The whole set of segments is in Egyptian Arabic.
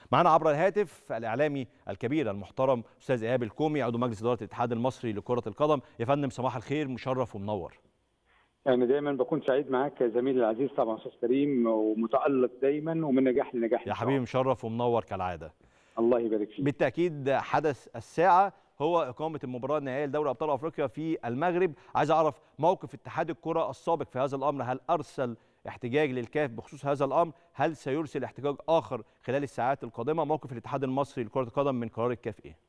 معنا عبر الهاتف الاعلامي الكبير المحترم استاذ ايهاب الكومي عضو مجلس اداره الاتحاد المصري لكره القدم يا فندم صباح الخير مشرف ومنور يعني دايما بكون سعيد معاك يا زميلي العزيز طبعا استاذ كريم ومتالق دايما ومن نجاح لنجاح يا حبيبي مشرف ومنور كالعاده الله يبارك فيك بالتاكيد حدث الساعه هو اقامه المباراه النهائيه لدوري ابطال افريقيا في المغرب عايز اعرف موقف اتحاد الكره السابق في هذا الامر هل ارسل احتجاج للكاف بخصوص هذا الامر هل سيرسل احتجاج اخر خلال الساعات القادمه موقف الاتحاد المصري لكره القدم من قرار الكاف ايه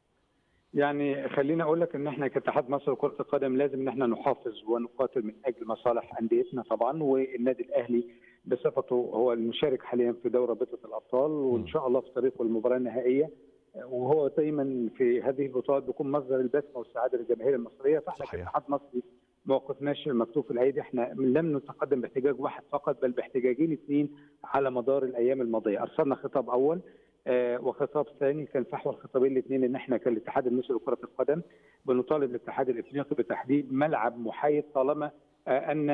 يعني خليني اقول لك ان احنا كاتحاد مصر لكره القدم لازم ان احنا نحافظ ونقاتل من اجل مصالح انديتنا طبعا والنادي الاهلي بصفته هو المشارك حاليا في دوره بطوله الابطال وان شاء الله في طريقه المباراه النهائيه وهو دايما في هذه البطولات بيكون مصدر البسمه والسعاده للجماهير المصريه فاحنا كاتحاد مصري ما وقفناش مكتوب في الايدي احنا لم نتقدم باحتجاج واحد فقط بل باحتجاجين اثنين على مدار الايام الماضيه ارسلنا خطاب اول آه وخطاب ثاني كان فحوى الخطابين الاثنين ان احنا كالاتحاد المصري لكره القدم بنطالب الاتحاد الافريقي بتحديد ملعب محايد طالما آه ان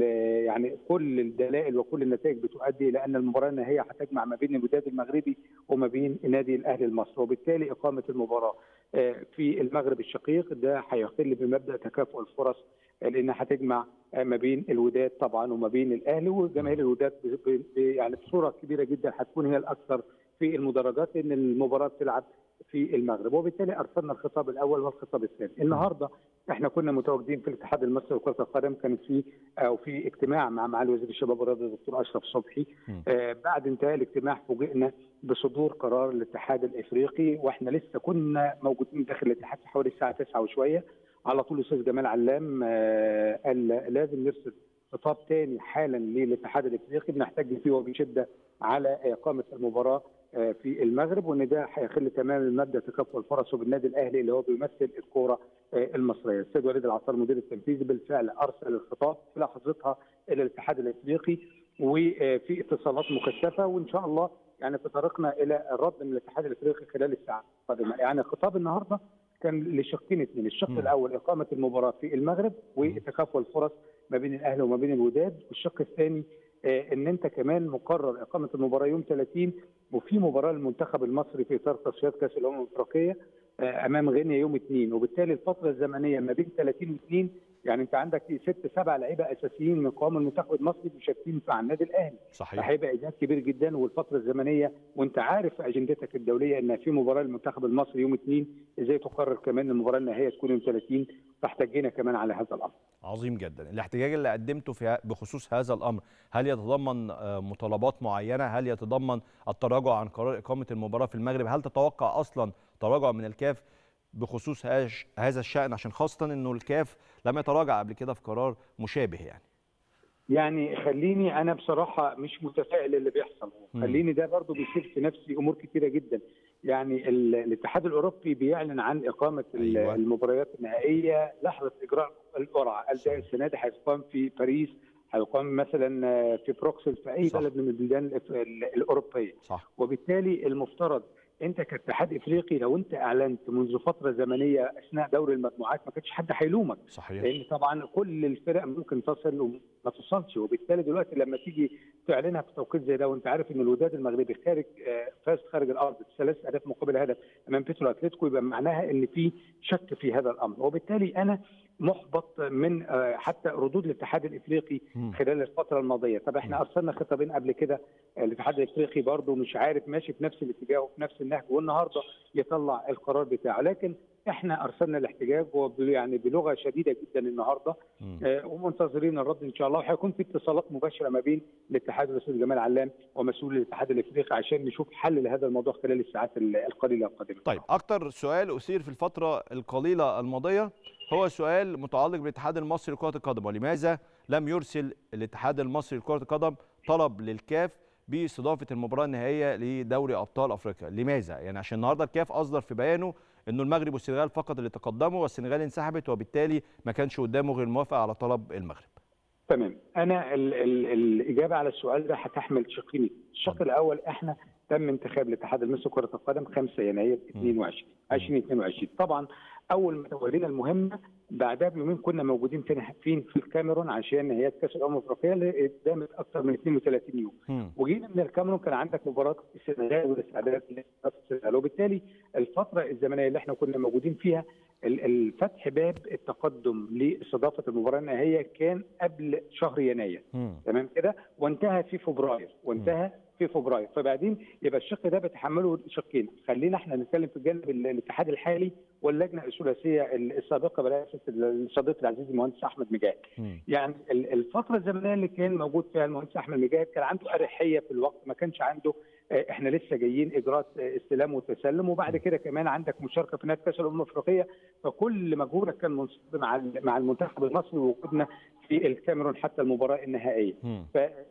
يعني كل الدلائل وكل النتائج بتؤدي الى ان المباراه النهائيه هتجمع ما بين الوداد المغربي وما بين النادي الاهلي المصري وبالتالي اقامه المباراه آه في المغرب الشقيق ده هيخل بمبدا تكافؤ الفرص لانها هتجمع ما بين الوداد طبعا وما بين الاهلي وجماهير الوداد يعني بصوره كبيره جدا هتكون هي الاكثر في المدرجات لان المباراه بتلعب في المغرب وبالتالي ارسلنا الخطاب الاول والخطاب الثاني النهارده احنا كنا متواجدين في الاتحاد المصري لكره القدم كانت في او في اجتماع مع معالي وزير الشباب والرياضه الدكتور اشرف صبحي آه بعد انتهاء الاجتماع فوجئنا بصدور قرار الاتحاد الافريقي واحنا لسه كنا موجودين داخل الاتحاد في حوالي الساعه 9 وشويه على طول الاستاذ جمال علام آه قال لازم نرسل خطاب ثاني حالا للاتحاد الافريقي بنحتاج فيه وبشده على اقامه المباراه آه في المغرب وان ده هيخل تماما مبدا تكافؤ الفرص وبالنادي الاهلي اللي هو بيمثل الكوره آه المصريه. السيد وليد العطار المدير التنفيذي بالفعل ارسل الخطاب في لحظتها الى الاتحاد الافريقي وفي اتصالات مكثفه وان شاء الله يعني في طريقنا الى الرد من الاتحاد الافريقي خلال الساعات القادمه، يعني خطاب النهارده كان لشقين اثنين، الشق م. الاول اقامه المباراه في المغرب وتكافؤ الفرص ما بين الاهلي وما بين الوداد، والشق الثاني آه ان انت كمان مقرر اقامه المباراه يوم 30 وفي مباراه للمنتخب المصري في اطار تصفيات كاس الامم الافريقيه آه امام غينيا يوم 2 وبالتالي الفتره الزمنيه ما بين 30 و2 يعني انت عندك ست سبع لعيبه اساسيين من قوام المنتخب المصري مشاركين مع النادي الاهلي صحيح هيبقى ايجاد كبير جدا والفتره الزمنيه وانت عارف اجندتك الدوليه ان في مباراه للمنتخب المصري يوم 2 ازاي تقرر كمان المباراه النهائيه تكون يوم 30 فاحتجينا كمان على هذا الامر عظيم جدا الاحتجاج اللي قدمته في بخصوص هذا الامر هل يتضمن مطالبات معينه هل يتضمن التراجع عن قرار اقامه المباراه في المغرب هل تتوقع اصلا تراجع من الكاف بخصوص هذا الشأن عشان خاصة انه الكاف لم يتراجع قبل كده في قرار مشابه يعني يعني خليني انا بصراحه مش متفائل اللي بيحصل خليني ده برضو بيصير في نفسي امور كتيره جدا يعني الاتحاد الاوروبي بيعلن عن اقامه أيوة. المباريات النهائيه لحظه اجراء القرعه قال ده السنه دي هيقام في باريس هيقام مثلا في بروكسل في اي صح. بلد من البلدان الاوروبيه صح. وبالتالي المفترض انت كاتحاد افريقي لو انت اعلنت منذ فتره زمنيه اثناء دوري المجموعات ما كانش حد هيلومك صحيح لان طبعا كل الفرق ممكن تصل وما توصلش وبالتالي دلوقتي لما تيجي تعلنها في توقيت زي ده وانت عارف ان الوداد المغربي خارج فاز خارج الارض بثلاث اهداف مقابل هدف امام بيترو اتلتيكو يبقى معناها ان في شك في هذا الامر وبالتالي انا محبط من حتى ردود الاتحاد الافريقي خلال الفتره الماضيه طب احنا ارسلنا خطابين قبل كده الاتحاد الافريقي برضه مش عارف ماشي في نفس الاتجاه وفي نفس النهج والنهارده يطلع القرار بتاعه لكن احنا ارسلنا الاحتجاج يعني بلغه شديده جدا النهارده آه ومنتظرين الرد ان شاء الله وهيكون في اتصالات مباشره ما بين الاتحاد والاستاذ جمال علام ومسؤول الاتحاد الافريقي عشان نشوف حل لهذا الموضوع خلال الساعات القليله القادمه. طيب اكتر سؤال اثير في الفتره القليله الماضيه هو سؤال متعلق بالاتحاد المصري لكره القدم ولماذا لم يرسل الاتحاد المصري لكره القدم طلب للكاف باستضافه المباراه النهائيه لدوري ابطال افريقيا لماذا يعني عشان النهارده الكاف اصدر في بيانه انه المغرب والسنغال فقط اللي تقدموا والسنغال انسحبت وبالتالي ما كانش قدامه غير الموافقه على طلب المغرب تمام انا ال ال الاجابه على السؤال ده هتحمل شقين الشق الاول احنا تم انتخاب الاتحاد المصري لكره القدم 5 يناير 22 2022 طبعا اول ما تولينا المهمه بعدها بيومين كنا موجودين فين فين في الكاميرون عشان نهايات كاس الامم الافريقيه اللي قدامت اكثر من 32 يوم مم. وجينا من الكاميرون كان عندك مباراه السنغال والاستعدادات للسنغال وبالتالي الفتره الزمنيه اللي احنا كنا موجودين فيها ال- الفتح باب التقدم لاستضافه المباراه النهائيه كان قبل شهر يناير مم. تمام كده وانتهى في فبراير وانتهى في فبراير فبعدين يبقى الشق ده بتحمله شقين خلينا احنا نتكلم في الجانب ال- الاتحاد الحالي واللجنه الثلاثيه السابقه برئاسه الصديق العزيز المهندس احمد مجاهد مم. يعني ال- الفتره الزمنيه اللي كان موجود فيها المهندس احمد مجاهد كان عنده اريحيه في الوقت ما كانش عنده آه، احنا لسه جايين اجراءات آه، استلام وتسلم وبعد كده كمان عندك مشاركه في نهائي كاس الامم الافريقيه فكل مجهودك كان منصب مع ال- مع المنتخب المصري ووجودنا في الكاميرون حتى المباراه النهائيه مم.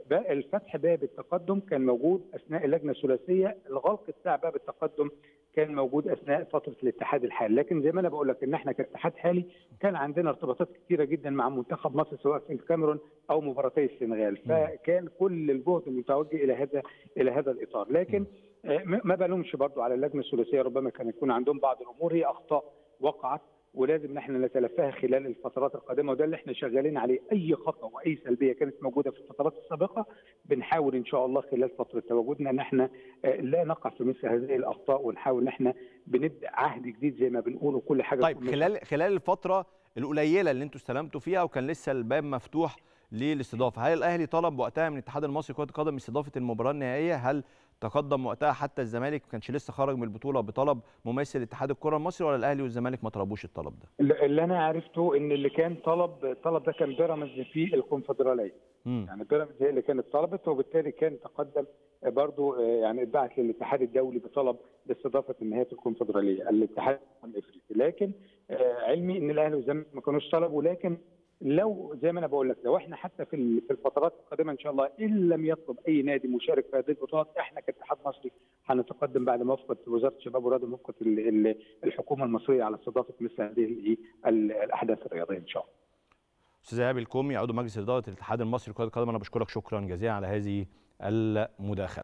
فالفتح باب التقدم كان موجود اثناء اللجنه الثلاثيه الغلق بتاع باب التقدم كان موجود اثناء فتره الاتحاد الحالي لكن زي ما انا بقول لك ان احنا كاتحاد حالي كان عندنا ارتباطات كثيره جدا مع منتخب مصر سواء في الكاميرون او مباراتي السنغال فكان كل الجهد متوجه الى هذا الى هذا الاطار لكن آه، ما ما بلومش برضو على اللجنه الثلاثيه ربما كان يكون عندهم بعض الامور هي اخطاء وقعت ولازم ان احنا نتلافاها خلال الفترات القادمه وده اللي احنا شغالين عليه اي خطا واي سلبيه كانت موجوده في الفترات السابقه بنحاول ان شاء الله خلال فتره تواجدنا ان احنا آه، لا نقع في مثل هذه الاخطاء ونحاول ان احنا بنبدا عهد جديد زي ما بنقول وكل حاجه طيب تكون خلال خلال الفتره القليله اللي انتوا استلمتوا فيها وكان لسه الباب مفتوح للاستضافه هل الاهلي طلب وقتها من الاتحاد المصري لكره القدم استضافه المباراه النهائيه هل تقدم وقتها حتى الزمالك ما كانش لسه خرج من البطوله بطلب ممثل اتحاد الكره المصري ولا الاهلي والزمالك ما طلبوش الطلب ده اللي انا عرفته ان اللي كان طلب الطلب ده كان بيراميدز في الكونفدراليه مم. يعني بيراميدز هي اللي كانت طلبت وبالتالي كان تقدم برضو آه، يعني اتبعت للاتحاد الدولي بطلب لاستضافه النهائي الكونفدراليه الاتحاد الافريقي لكن آه، علمي ان الاهلي والزمالك ما كانوش طلبوا لكن لو زي ما انا بقول لك لو احنا حتى في ال- في الفترات القادمه ان شاء الله ان لم يطلب اي نادي مشارك في هذه البطولات احنا كاتحاد مصري هنتقدم بعد موافقه وزاره الشباب والرياضه وموافقه ال- ال- الحكومه المصريه على استضافه مثل هذه ال- ال- الاحداث الرياضيه ان شاء الله. استاذ ايهاب الكومي عضو مجلس اداره الاتحاد المصري لكره القدم انا بشكرك شكرا جزيلا على هذه المداخله